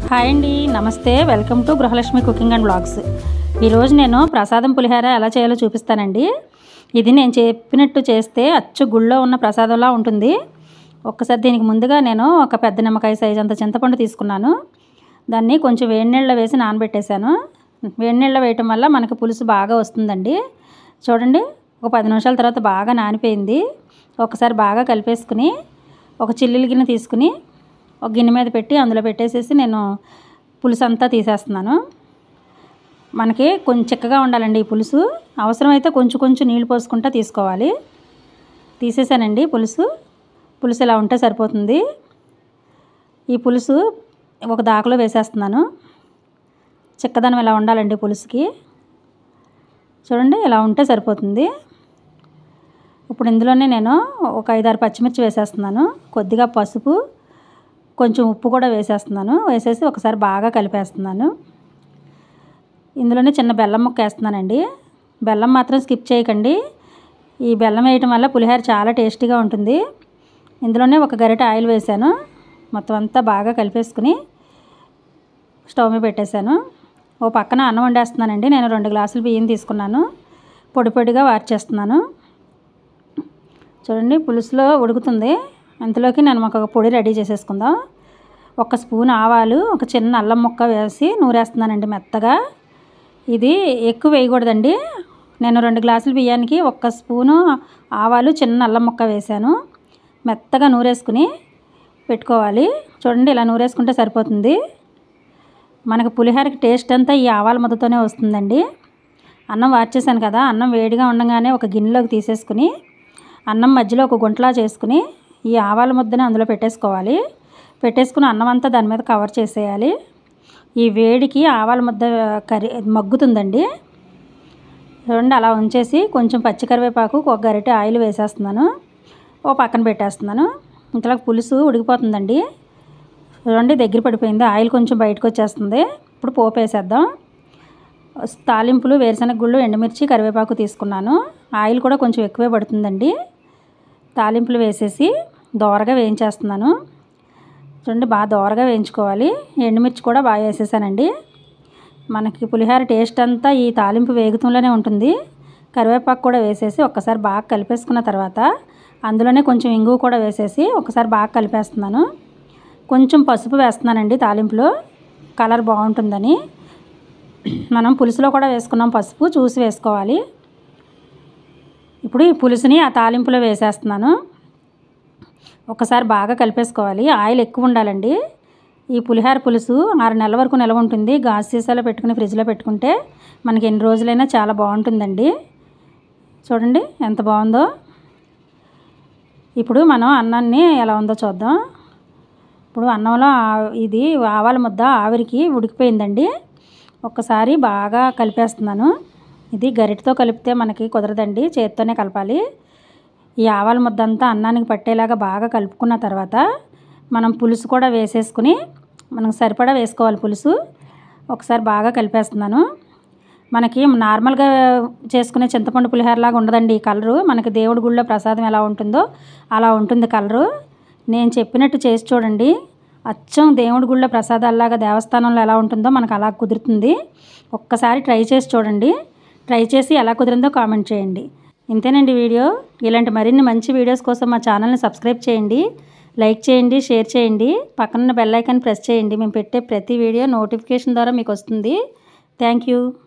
hi అండి నమస్తే welcome to Gruhalakshmi cooking and blogs ఈరోజు నేను ప్రసాదం పులిహార ఎలా చేయాలో చూపిస్తానండి ఇది నేను చెప్పినట్టు చేస్తే అచ్చు గుళ్ళో ఉన్న ప్రసాదంలా ఉంటుంది ఒక్కసారి దీనికి ముందుగా నేను ఒక పెద్ద నిమ్మకాయ సైజ్ అంత చింతపండు తీసుకున్నాను దాన్ని కొంచెం వేడి నీళ్ళలో వేసి నానబెట్టేశాను వేడి నీళ్ళలో వేయటం వల్ల మనకి పులుసు బాగా వస్తుందండి చూడండి ఒక పది నిమిషాల తర్వాత బాగా నానిపోయింది ఒకసారి బాగా కలిపేసుకుని ఒక చిల్లులు గిన్నె తీసుకుని ఒక గిన్నె మీద పెట్టి అందులో పెట్టేసేసి నేను పులుసు అంతా తీసేస్తున్నాను మనకి కొంచెం చిక్కగా ఉండాలండి ఈ పులుసు అవసరమైతే కొంచెం కొంచెం నీళ్ళు పోసుకుంటా తీసుకోవాలి తీసేసానండి పులుసు పులుసు ఇలా ఉంటే సరిపోతుంది ఈ పులుసు ఒక దాకలో వేసేస్తున్నాను చిక్కదనం ఇలా ఉండాలండి పులుసుకి చూడండి ఇలా ఉంటే సరిపోతుంది ఇప్పుడు ఇందులోనే నేను ఒక ఐదారు పచ్చిమిర్చి వేసేస్తున్నాను కొద్దిగా పసుపు కొంచెం ఉప్పు కూడా వేసేస్తున్నాను వేసేసి ఒకసారి బాగా కలిపేస్తున్నాను ఇందులోనే చిన్న బెల్లం ముక్క వేస్తున్నానండి బెల్లం మాత్రం స్కిప్ చేయకండి ఈ బెల్లం వేయటం వల్ల పులిహోర చాలా టేస్టీగా ఉంటుంది ఇందులోనే ఒక గరిట ఆయిల్ వేసాను మొత్తం అంతా బాగా కలిపేసుకుని స్టవ్ మీద పెట్టేశాను ఓ పక్కన అన్నం వండేస్తున్నానండి నేను రెండు గ్లాసులు బియ్యం తీసుకున్నాను పొడి పొడిగా వార్చేస్తున్నాను చూడండి పులుసులో ఉడుకుతుంది అంతలోకి నేను ఒక పొడి రెడీ చేసేసుకుందాం ఒక స్పూన్ ఆవాలు ఒక చిన్న అల్లం ముక్క వేసి నూరేస్తున్నానండి మెత్తగా ఇది ఎక్కువ వేయకూడదండి నేను రెండు గ్లాసుల బియ్యానికి ఒక్క స్పూను ఆవాలు చిన్న అల్లం ముక్క వేశాను మెత్తగా నూరేసుకుని పెట్టుకోవాలి చూడండి ఇలా నూరేసుకుంటే సరిపోతుంది మనకి పులిహోరకి టేస్ట్ అంతా ఈ ఆవాల ముద్దతోనే వస్తుందండి అన్నం వార్చేసాను కదా అన్నం వేడిగా ఉండగానే ఒక గిన్నెలోకి తీసేసుకుని అన్నం మధ్యలో ఒక గుంటలా చేసుకుని ఈ ఆవాల ముద్దని అందులో పెట్టేసుకోవాలి పెట్టేసుకుని అన్నం అంతా దాని మీద కవర్ చేసేయాలి ఈ వేడికి ఆవాల ముద్ద కర్రీ మగ్గుతుందండి చూడండి అలా ఉంచేసి కొంచెం పచ్చికరివేపాకు ఒక గరిటె ఆయిల్ వేసేస్తున్నాను ఓ పక్కన పెట్టేస్తున్నాను ఇంతలో పులుసు ఉడికిపోతుందండి చూడండి దగ్గర పడిపోయింది ఆయిల్ కొంచెం బయటకు వచ్చేస్తుంది ఇప్పుడు పోపు వేసేద్దాం తాలింపులు వేరుశనగ గుళ్ళు ఎండుమిర్చి కరివేపాకు తీసుకున్నాను ఆయిల్ కూడా కొంచెం ఎక్కువే పడుతుందండి తాలింపులు వేసేసి దోరగా వేయించేస్తున్నాను చూడండి బాగా దోరగా వేయించుకోవాలి ఎండుమిర్చి కూడా బాగా వేసేసానండి మనకి పులిహోర టేస్ట్ అంతా ఈ తాలింపు వేగుతంలోనే ఉంటుంది కరివేపాకు కూడా వేసేసి ఒక్కసారి బాగా కలిపేసుకున్న తర్వాత అందులోనే కొంచెం ఇంగువ కూడా వేసేసి ఒకసారి బాగా కలిపేస్తున్నాను కొంచెం పసుపు వేస్తున్నానండి తాలింపులో కలర్ బాగుంటుందని మనం పులుసులో కూడా వేసుకున్నాం పసుపు చూసి వేసుకోవాలి ఇప్పుడు ఈ పులుసుని ఆ తాలింపులో వేసేస్తున్నాను ఒకసారి బాగా కలిపేసుకోవాలి ఆయిల్ ఎక్కువ ఉండాలండి ఈ పులిహార పులుసు ఆరు నెలల వరకు నిల్వ ఉంటుంది గాజు సీసాలో పెట్టుకుని ఫ్రిడ్జ్లో పెట్టుకుంటే మనకి ఎన్ని రోజులైనా చాలా బాగుంటుందండి చూడండి ఎంత బాగుందో ఇప్పుడు మనం అన్నాన్ని ఎలా ఉందో చూద్దాం ఇప్పుడు అన్నంలో ఇది ఆవాల ముద్ద ఆవిరికి ఉడికిపోయిందండి ఒక్కసారి బాగా కలిపేస్తున్నాను ఇది గరిటతో కలిపితే మనకి కుదరదండి చేత్తోనే కలపాలి ఈ ఆవాల ముద్ద అంతా అన్నానికి పట్టేలాగా బాగా కలుపుకున్న తర్వాత మనం పులుసు కూడా వేసేసుకుని మనం సరిపడా వేసుకోవాలి పులుసు ఒకసారి బాగా కలిపేస్తున్నాను మనకి నార్మల్గా చేసుకునే చింతపండు పులిహోరలాగా ఉండదండి ఈ కలరు మనకి దేవుడి గుళ్ళో ప్రసాదం ఎలా ఉంటుందో అలా ఉంటుంది కలరు నేను చెప్పినట్టు చేసి చూడండి అచ్చం దేవుడి గుళ్ళో ప్రసాదాల్లాగా దేవస్థానంలో ఎలా ఉంటుందో మనకు అలా కుదురుతుంది ఒక్కసారి ట్రై చేసి చూడండి ట్రై చేసి ఎలా కుదిరిందో కామెంట్ చేయండి ఇంతేనండి వీడియో ఇలాంటి మరిన్ని మంచి వీడియోస్ కోసం మా ఛానల్ని సబ్స్క్రైబ్ చేయండి లైక్ చేయండి షేర్ చేయండి పక్కన బెల్ ఐకాన్ ప్రెస్ చేయండి మేము పెట్టే ప్రతి వీడియో నోటిఫికేషన్ ద్వారా మీకు వస్తుంది థ్యాంక్ యూ